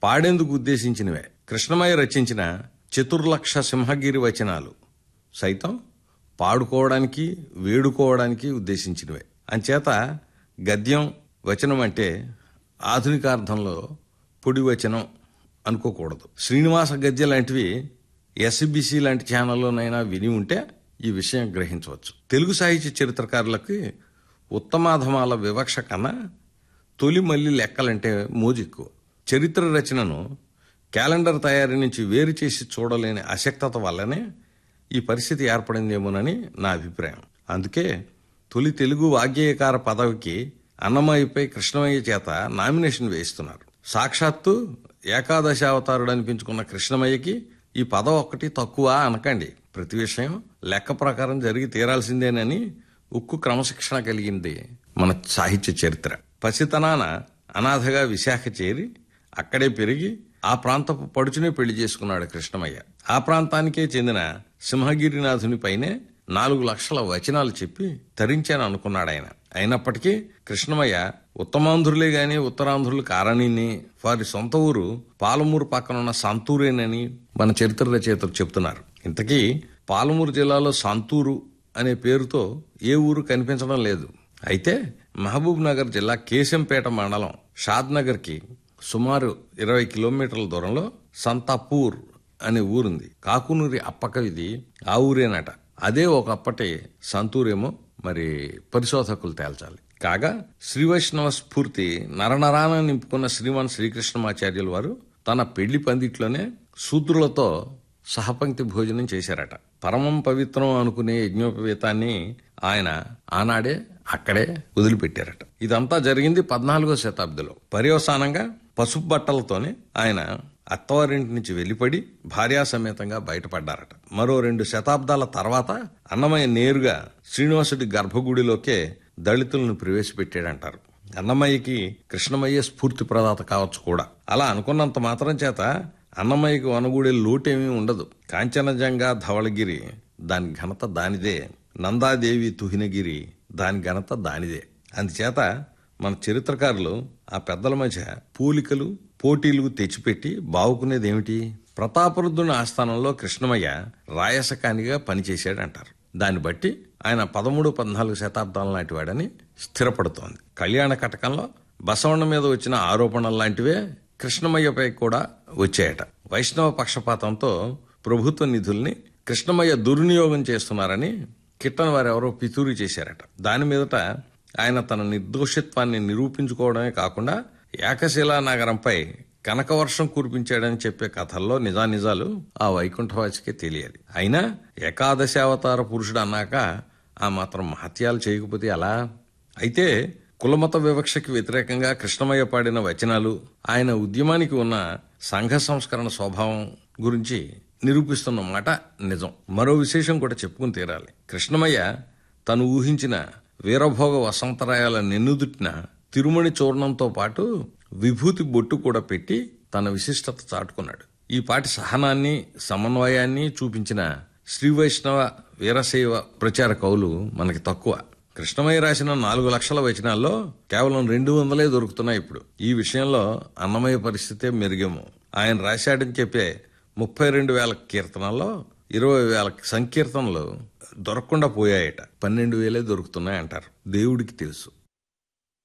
పాడేందుకు ఉద్దేశించినవే కృష్ణమయ్య రచించిన చతుర్లక్ష సింహగిరి వచనాలు సైతం పాడుకోవడానికి వేడుకోవడానికి ఉద్దేశించినవే అంచేత గద్యం వచనం అంటే ఆధునికార్థంలో పొడి వచనం అనుకోకూడదు శ్రీనివాస గద్య లాంటివి ఎస్బిసి లాంటి ఛానల్లోనైనా విని ఉంటే ఈ విషయం గ్రహించవచ్చు తెలుగు సాహిత్య చరిత్రకారులకి ఉత్తమాధమాల వివక్ష కన్నా తొలి మల్లి లెక్కలంటే మోజు ఎక్కువ చరిత్ర రచనను క్యాలెండర్ తయారీ నుంచి వేరు చేసి చూడలేని అశక్తత వల్లనే ఈ పరిస్థితి ఏర్పడిందేమోనని నా అభిప్రాయం అందుకే తొలి తెలుగు వాగ్గేయకార పదవికి అన్నమయ్యపై కృష్ణమయ్య చేత నామినేషన్ వేయిస్తున్నారు సాక్షాత్తు ఏకాదశావతారుడు అనిపించుకున్న కృష్ణమయ్యకి ఈ పదం ఒక్కటి తక్కువ అనకండి ప్రతి విషయం లెక్క ప్రకారం జరిగి తీరాల్సిందేనని ఉక్కు క్రమశిక్షణ కలిగింది మన సాహిత్య చరిత్ర పసితనాన అనాథగా విశాఖ చేరి అక్కడే పెరిగి ఆ ప్రాంతపు పడుచునే పెళ్లి చేసుకున్నాడు కృష్ణమయ్య ఆ ప్రాంతానికే చెందిన సింహగిరినాథునిపైనే నాలుగు లక్షల వచనాలు చెప్పి తరించాను అనుకున్నాడు ఆయన అయినప్పటికీ కృష్ణమయ్య ఉత్తమాంధ్రులే గాని ఉత్తరాంధ్రులు కారణిని వారి సొంత ఊరు పాలమూరు పక్కనున్న సంతూరేనని మన చరిత్ర రచయితలు చెప్తున్నారు ఇంతకీ పాలమూరు జిల్లాలో సంతూరు అనే పేరుతో ఏ ఊరు కనిపించడం లేదు అయితే మహబూబ్ నగర్ జిల్లా కేశంపేట మండలం షాద్ నగర్ కి సుమారు ఇరవై కిలోమీటర్ల దూరంలో సంతాపూర్ అనే ఊరుంది కాకునూరి అప్పక ఇది ఆ ఊరేనట అదే ఒకప్పటి సంతూరేమో మరి పరిశోధకులు తేల్చాలి కాగా శ్రీ వైష్ణవ స్ఫూర్తి నరనరాన నింపుకున్న శ్రీమాన్ శ్రీకృష్ణమాచార్యుల వారు తన పెళ్లి పందిట్లోనే శూద్రులతో సహపంక్తి భోజనం చేశారట పరమం పవిత్రం అనుకునే యజ్ఞోపవీతాన్ని ఆయన ఆనాడే అక్కడే వదిలిపెట్టారట ఇదంతా జరిగింది పద్నాలుగో శతాబ్దిలో పర్యవసానంగా పసుపు బట్టలతోనే ఆయన అత్తవారింటి నుంచి వెళ్లిపడి భార్యా సమేతంగా బయటపడ్డారట మరో రెండు శతాబ్దాల తర్వాత అన్నమయ్య నేరుగా శ్రీనివాసుడి గర్భగుడిలోకే దళితులను ప్రవేశపెట్టాడంటారు అన్నమయ్యకి కృష్ణమయ్య స్ఫూర్తి ప్రదాత కావచ్చు కూడా అలా అనుకున్నంత మాత్రం చేత అన్నమయ్యకి వనగూడే లోటేమీ ఉండదు కాంచనజంగా ధవళగిరి దాని ఘనత దానిదే నందాదేవి తుహినగిరి దాని ఘనత దానిదే అందుచేత మన చరిత్రకారులు ఆ పెద్దల మధ్య పోలికలు పోటీలు తెచ్చిపెట్టి బావుకునేది ఏమిటి ప్రతాపరుద్రుని ఆస్థానంలో కృష్ణమయ్య రాయసకానిగా పనిచేశాడంటారు దాన్ని బట్టి ఆయన పదమూడు పద్నాలుగు శతాబ్దాల నాటి వాడని స్థిరపడుతోంది కళ్యాణ కటకంలో బసవಣ್ణ మీద వచ్చిన ఆరోపణలు లాంటివే కృష్ణమయ్యపై కూడా వచ్చాయట వైష్ణవ పక్షపాతంతో ప్రభుత్వ నిధుల్ని కృష్ణమయ్య దుర్వినియోగం చేస్తున్నారని కిట్టన వారెవరో పితూరి చేశారట దాని మీదట ఆయన తన నిర్దోషిత్వాన్ని నిరూపించుకోవడమే కాకుండా ఏకశిలా నగరంపై కనకవర్షం కురిపించాడని చెప్పే కథల్లో నిజానిజాలు ఆ వైకుంఠవాసికే తెలియాలి అయినా ఏకాదశావతార పురుషుడు అన్నాక ఆ మాత్రం మహత్యాలు చేయకపోతే అలా అయితే కులమత వివక్షకి వ్యతిరేకంగా కృష్ణమయ్య పాడిన వచనాలు ఆయన ఉద్యమానికి ఉన్న సంఘ సంస్కరణ స్వభావం గురించి నిరూపిస్తున్న మాట నిజం మరో విశేషం కూడా చెప్పుకుని తీరాలి కృష్ణమయ్య తను ఊహించిన వీరభోగ వసంతరాయాల నెన్నుదుట్టిన తిరుమణి చూర్ణంతో పాటు విభూతి బొట్టు కూడా పెట్టి తన విశిష్టత చాటుకున్నాడు ఈ పాటి సహనాన్ని సమన్వయాన్ని చూపించిన శ్రీ వైష్ణవ వీరశైవ ప్రచార కవులు మనకి తక్కువ కృష్ణమయ్య రాసిన నాలుగు లక్షల వచనాల్లో కేవలం రెండు వందలే దొరుకుతున్నాయి ఇప్పుడు ఈ విషయంలో అన్నమయ్య పరిస్థితే మెరుగేమో ఆయన రాశాడని చెప్పే ముప్పై రెండు వేల కీర్తనల్లో ఇరవై వేల సంకీర్తనలు దొరకకుండా పోయాయట పన్నెండు వేలే దొరుకుతున్నాయి అంటారు దేవుడికి తెలుసు